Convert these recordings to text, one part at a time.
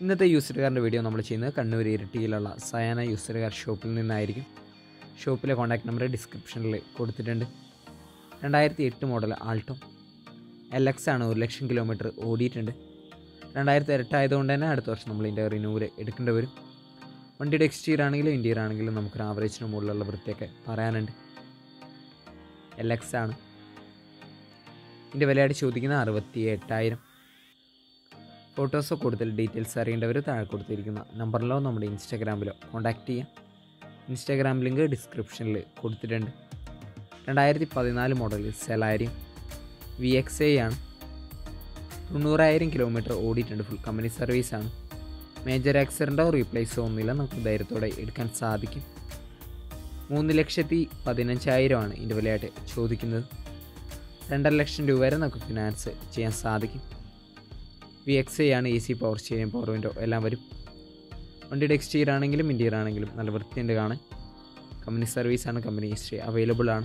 ഇന്നത്തെ യൂസർ കാറിൻ്റെ വീഡിയോ നമ്മൾ ചെയ്യുന്നത് കണ്ണൂർ ഇരട്ടിയിലുള്ള സയാന യൂസർ കാർ ഷോപ്പിൽ നിന്നായിരിക്കും ഷോപ്പിലെ കോൺടാക്ട് നമ്പർ ഡിസ്ക്രിപ്ഷനിൽ കൊടുത്തിട്ടുണ്ട് രണ്ടായിരത്തി എട്ട് മോഡൽ ആൾട്ടോ എൽ എക്സ് ആണ് ഒരു ലക്ഷം കിലോമീറ്റർ ഓടിയിട്ടുണ്ട് രണ്ടായിരത്തി എട്ടായതുകൊണ്ട് തന്നെ അടുത്ത വർഷം നമ്മൾ ഇതിൻ്റെ റിന്യൂവൽ എടുക്കേണ്ടി വരും വണ്ടിയുടെ എക്സ്റ്റീരിയർ ആണെങ്കിലും ഇൻറ്റീരിയർ ആണെങ്കിലും നമുക്കൊരു ആവറേജിന് മുകളിലുള്ള വൃത്തിയൊക്കെ പറയാനുണ്ട് എൽ എക്സ് ആണ് ഇതിൻ്റെ വിലയായിട്ട് ചോദിക്കുന്നത് അറുപത്തി എട്ടായിരം ഫോട്ടോസോ കൂടുതൽ ഡീറ്റെയിൽസ് അറിയേണ്ടവർ താഴെ കൊടുത്തിരിക്കുന്ന നമ്പറിലോ നമ്മുടെ ഇൻസ്റ്റാഗ്രാമിലോ കോൺടാക്റ്റ് ചെയ്യാം ഇൻസ്റ്റാഗ്രാം ലിങ്ക് ഡിസ്ക്രിപ്ഷനിൽ കൊടുത്തിട്ടുണ്ട് രണ്ടായിരത്തി പതിനാല് model Celerio V X I ആണ് തൊണ്ണൂറായിരം കിലോമീറ്റർ ഓടിയിട്ടുണ്ട് ഫുൾ കമ്പനി സർവീസാണ് മേജർ ആക്സിഡൻറ്റോ റീപ്ലേസോ ഒന്നുമില്ല നമുക്ക് ധൈര്യത്തോടെ എടുക്കാൻ സാധിക്കും മൂന്ന് ലക്ഷത്തി പതിനഞ്ചായിരമാണ് ഇതിൻ്റെ വിലയായിട്ട് ചോദിക്കുന്നത് രണ്ടര ലക്ഷം രൂപ വരെ നമുക്ക് ഫിനാൻസ് ചെയ്യാൻ സാധിക്കും വി എക്സ് ഐ ആണ് A C power steering power window എല്ലാം വരും വണ്ടിയുടെ എക്സ്റ്റീരിയർ ആണെങ്കിലും ഇൻറ്റീരിയർ ആണെങ്കിലും നല്ല വൃത്തിയുണ്ട് കാണാൻ കമ്പനി സർവീസാണ് കമ്പനി ഹിസ്റ്ററി അവൈലബിൾ ആണ്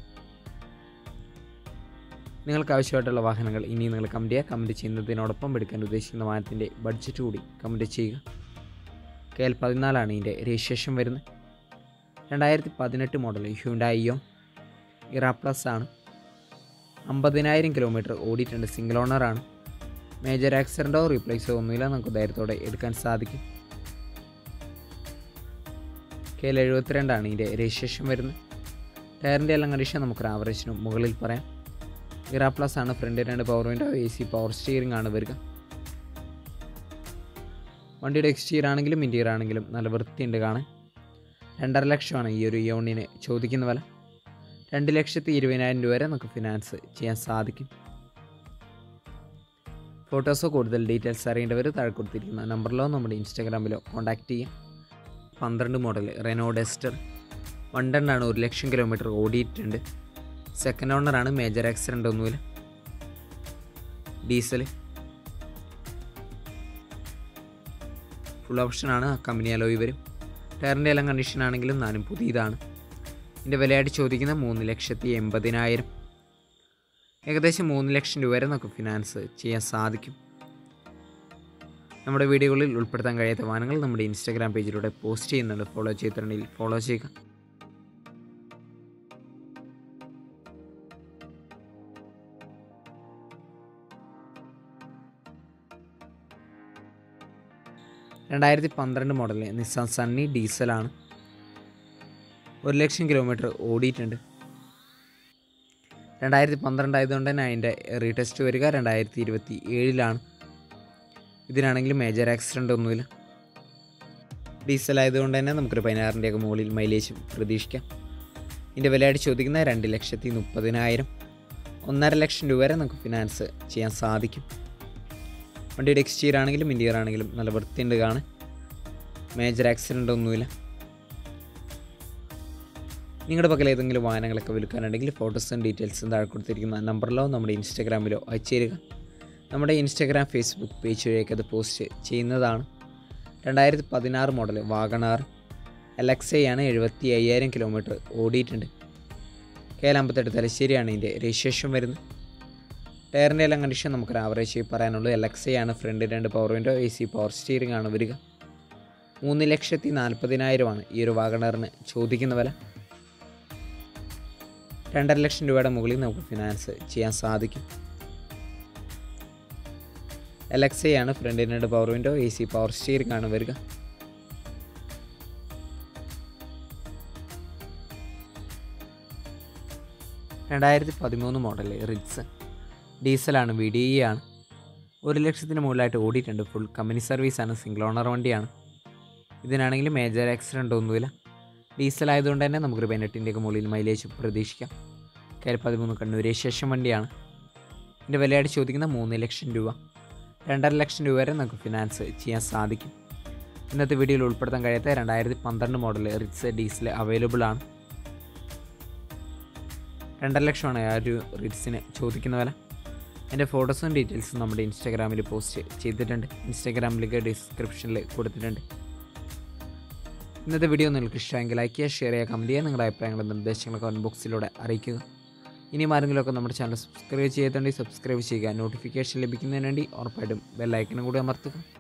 നിങ്ങൾക്ക് ആവശ്യമായിട്ടുള്ള വാഹനങ്ങൾ ഇനി നിങ്ങൾ കമൻറ്റ് ചെയ്യുക കമൻറ്റ് ചെയ്യുന്നതിനോടൊപ്പം എടുക്കാൻ ഉദ്ദേശിക്കുന്ന വാഹനത്തിൻ്റെ ബഡ്ജറ്റ് കൂടി കമൻറ്റ് ചെയ്യുക കെ എൽ പതിനാലാണ് ഇതിൻ്റെ രജിസ്ട്രേഷൻ വരുന്നത് രണ്ടായിരത്തി പതിനെട്ട് മോഡൽ ഹ്യൂണ്ടായിയോ ഇറ പ്ലസ് ആണ് അമ്പതിനായിരം കിലോമീറ്റർ ഓടിയിട്ടുണ്ട് സിംഗിൾ ഓണറാണ് മേജർ ആക്സിഡൻറ്റോ റീപ്ലേസോ ഒന്നുമില്ല നമുക്ക് ധൈര്യത്തോടെ എടുക്കാൻ സാധിക്കും കെ എൽ എഴുപത്തിരണ്ടാണ് ഇതിൻ്റെ രജിസ്ട്രേഷൻ വരുന്നത് ടയറിൻ്റെ എല്ലാം കണ്ടീഷൻ നമുക്കൊരു ആവറേജിന് മുകളിൽ പറയാം ഇറ പ്ലസ് ആണ് ഫ്രണ്ട് രണ്ട് power window A C power steering ആണ് വരിക വണ്ടിയുടെ എക്സ്റ്റീരിയർ ആണെങ്കിലും ഇൻറ്റീരിയർ ആണെങ്കിലും നല്ല വൃത്തിയുണ്ട് കാണാൻ രണ്ടര ലക്ഷമാണ് ഈ ഒരു യൂണിന് ചോദിക്കുന്ന വില രണ്ട് ലക്ഷത്തി ഇരുപതിനായിരം രൂപ വരെ നമുക്ക് ഫിനാൻസ് ചെയ്യാൻ സാധിക്കും ഫോട്ടോസോ കൂടുതൽ ഡീറ്റെയിൽസ് അറിയേണ്ടവർ താഴെ കൊടുത്തിരിക്കുന്ന നമ്പറിലോ നമ്മുടെ ഇൻസ്റ്റാഗ്രാമിലോ കോൺടാക്റ്റ് ചെയ്യാം പന്ത്രണ്ട് മോഡൽ റെനോ ഡെസ്റ്റർ വൺ ടണ്ണാണ് ഒരു ലക്ഷം കിലോമീറ്റർ ഓടിയിട്ടുണ്ട് സെക്കൻഡ് ഓണറാണ് മേജർ ആക്സിഡൻ്റ് ഒന്നുമില്ല ഡീസൽ ഫുൾ ഓപ്ഷനാണ് കമ്പനി അലോയി വരും ടയറിൻ്റെ എല്ലാം കണ്ടീഷൻ ആണെങ്കിലും നാലും പുതിയതാണ് ഇതിൻ്റെ വിലയായിട്ട് ചോദിക്കുന്ന മൂന്ന് ലക്ഷത്തി എൺപതിനായിരം ഏകദേശം മൂന്ന് ലക്ഷം രൂപ വരെ നമുക്ക് ഫിനാൻസ് ചെയ്യാൻ സാധിക്കും നമ്മുടെ വീഡിയോകളിൽ ഉൾപ്പെടുത്താൻ കഴിയാത്ത വാഹനങ്ങൾ നമ്മുടെ ഇൻസ്റ്റാഗ്രാം പേജിലൂടെ പോസ്റ്റ് ചെയ്യുന്നുണ്ട് ഫോളോ ചെയ്തിട്ടുണ്ടെങ്കിൽ ഫോളോ ചെയ്യുക രണ്ടായിരത്തി പന്ത്രണ്ട് മോഡൽ നിസാൻ സണ്ണി ഡീസലാണ് ഒരു ലക്ഷം കിലോമീറ്റർ ഓടിയിട്ടുണ്ട് രണ്ടായിരത്തി പന്ത്രണ്ട് ആയതുകൊണ്ട് തന്നെ അതിൻ്റെ റീടെസ്റ്റ് വരിക രണ്ടായിരത്തി ഇരുപത്തി ഏഴിലാണ് ഇതിനാണെങ്കിലും മേജർ ആക്സിഡൻ്റ് ഒന്നുമില്ല ഡീസൽ ആയതുകൊണ്ട് തന്നെ നമുക്കൊരു പതിനാറിൻ്റെയൊക്കെ മുകളിൽ മൈലേജും പ്രതീക്ഷിക്കാം ഇതിൻ്റെ വിലയായിട്ട് ചോദിക്കുന്ന രണ്ട് ലക്ഷത്തി മുപ്പതിനായിരം ഒന്നര ലക്ഷം രൂപ വരെ നമുക്ക് ഫിനാൻസ് ചെയ്യാൻ സാധിക്കും വണ്ടിയുടെ എക്സ്റ്റീരിയർ ആണെങ്കിലും ഇൻറ്റീരിയർ ആണെങ്കിലും നല്ല വൃത്തിയുണ്ട് കാണാൻ മേജർ ആക്സിഡൻ്റ് ഒന്നുമില്ല നിങ്ങളുടെ പക്കൽ ഏതെങ്കിലും വാഹനങ്ങളൊക്കെ വിൽക്കാനുണ്ടെങ്കിൽ ഫോട്ടോസും ഡീറ്റെയിൽസും താഴെ കൊടുത്തിരിക്കുന്ന നമ്പറിലോ നമ്മുടെ ഇൻസ്റ്റാഗ്രാമിലോ അയച്ചു തരിക നമ്മുടെ ഇൻസ്റ്റാഗ്രാം ഫേസ്ബുക്ക് പേജ് വഴിയൊക്കെ അത് പോസ്റ്റ് ചെയ്യുന്നതാണ് രണ്ടായിരത്തി പതിനാറ് model WagonR L X I ആണ് എഴുപത്തി അയ്യായിരം കിലോമീറ്റർ ഓടിയിട്ടുണ്ട് കെ എൽ അമ്പത്തെട്ട് തലശ്ശേരിയാണ് ഇതിൻ്റെ രജിസ്ട്രേഷൻ വരുന്നത് ടയറിൻ്റെ എല്ലാം കണ്ടീഷൻ നമുക്കൊരു ആവറേജ് പറയാനുള്ളൂ എൽ എക്സ് ഐ ആണ് ഫ്രണ്ട് രണ്ട് power window A C power steering ആണ് വരിക മൂന്ന് ലക്ഷത്തി നാൽപ്പതിനായിരമാണ് ഈ ഒരു വാഗണറിന് ചോദിക്കുന്ന വില രണ്ടര ലക്ഷം രൂപയുടെ മുകളിൽ നമുക്ക് ഫിനാൻസ് ചെയ്യാൻ സാധിക്കും എൽ എക്സ് ഐ ആണ് ഫ്രണ്ട് രണ്ട് power window A C power steering ആണ് വരിക രണ്ടായിരത്തി പതിമൂന്ന് മോഡൽ റിറ്റ്സ് ഡീസലാണ് വി ഡി ഇ ആണ് ഒരു ലക്ഷത്തിന് മുകളിലായിട്ട് ഓടിയിട്ടുണ്ട് ഫുൾ കമ്പനി സർവീസാണ് സിംഗിൾ ഓണർ വണ്ടിയാണ് ഇതിനാണെങ്കിൽ മേജർ ആക്സിഡൻ്റ് ഒന്നുമില്ല ഡീസൽ ആയതുകൊണ്ട് തന്നെ നമുക്കൊരു പതിനെട്ടിൻ്റെയൊക്കെ മുകളിൽ മൈലേജ് പ്രതീക്ഷിക്കാം കയറി പതിമൂന്ന് കണ്ണൂർ ശേഷം വണ്ടിയാണ് ഇതിൻ്റെ വിലയായിട്ട് ചോദിക്കുന്ന മൂന്ന് ലക്ഷം രൂപ രണ്ടര ലക്ഷം രൂപ വരെ നമുക്ക് ഫിനാൻസ് ചെയ്യാൻ സാധിക്കും ഇന്നത്തെ വീഡിയോയിൽ ഉൾപ്പെടുത്താൻ കഴിയാത്ത രണ്ടായിരത്തി പന്ത്രണ്ട് മോഡൽ റിറ്റ്സ് ഡീസൽ അവൈലബിൾ ആണ് രണ്ടര ലക്ഷമാണ് ആ ഒരു റിറ്റ്സിന് ചോദിക്കുന്ന വില എൻ്റെ ഫോട്ടോസും ഡീറ്റെയിൽസും നമ്മുടെ ഇൻസ്റ്റാഗ്രാമിൽ പോസ്റ്റ് ചെയ്തിട്ടുണ്ട് ഇൻസ്റ്റാഗ്രാം ലിങ്ക് ഡിസ്ക്രിപ്ഷനിൽ കൊടുത്തിട്ടുണ്ട് ഇന്നത്തെ വീഡിയോ നിങ്ങൾക്ക് ഇഷ്ടമെങ്കിൽ ലൈക്ക് ചെയ്യുക ഷെയർ ചെയ്യുക കമൻറ്റ് ചെയ്യുക നിങ്ങളുടെ അഭിപ്രായങ്ങളും നിർദ്ദേശങ്ങളും കമൻറ്റ് ബോക്സിലൂടെ അറിയിക്കുക ഇനിയും ആരെങ്കിലുമൊക്കെ നമ്മുടെ ചാനൽ സബ്സ്ക്രൈബ് ചെയ്തിട്ടുണ്ടെങ്കിൽ സബ്സ്ക്രൈബ് ചെയ്യുക നോട്ടിഫിക്കേഷൻ ലഭിക്കുന്നതിന് വേണ്ടി ഉറപ്പായിട്ടും ബെല്ലൈക്കനും കൂടി അമർത്തുക